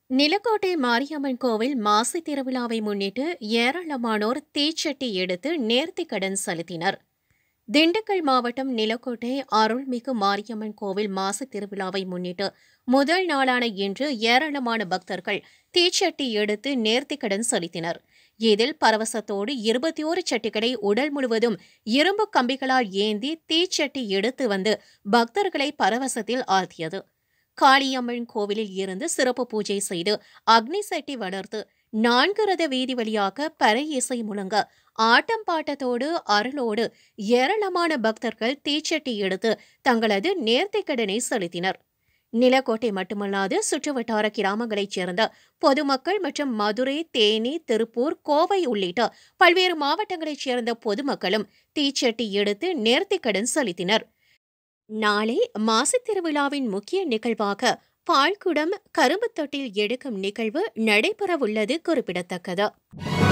நிலக்கோட்டை மாரியம்மன் கோவில் மாசி திருவிழாவை முன்னிட்டு ஏராளமானோர் தீச்சட்டி எடுத்து நேர்த்திக்கடன் செலுத்தினர் திண்டுக்கல் மாவட்டம் நிலக்கோட்டை அருள்மிகு மாரியம்மன் கோவில் மாசி திருவிழாவை முன்னிட்டு முதல் நாளான இன்று ஏராளமான பக்தர்கள் தீச்சட்டி எடுத்து நேர்த்திக்கடன் செலுத்தினர் இதில் பரவசத்தோடு இருபத்தி ஓரு சட்டிகளை உடல் முழுவதும் இரும்பு கம்பிகளால் ஏந்தி தீச்சட்டி எடுத்து வந்து பக்தர்களை பரவசத்தில் ஆழ்த்தியது காளியம்மன் கோவிலில் இருந்து சிறப்பு பூஜை செய்து அக்னி சட்டி வளர்த்து நான்கு ரத வீதி வழியாக பறை இசை முழங்க ஆட்டம் பாட்டத்தோடு அருளோடு ஏராளமான பக்தர்கள் தீச்சட்டி எடுத்து தங்களது நேர்த்திக்கடனை செலுத்தினர் நிலக்கோட்டை மட்டுமல்லாது சுற்றுவட்டார கிராமங்களைச் சேர்ந்த பொதுமக்கள் மற்றும் மதுரை தேனி திருப்பூர் கோவை உள்ளிட்ட பல்வேறு மாவட்டங்களைச் சேர்ந்த பொதுமக்களும் தீச்சட்டி எடுத்து நேர்த்திக்கடன் செலுத்தினர் நாளை மாசித் திருவிழாவின் முக்கிய நிகழ்வாக பால்குடம் கரும்புத் தொட்டில் எடுக்கும் நிகழ்வு நடைபெறவுள்ளது குறிப்பிடத்தக்கது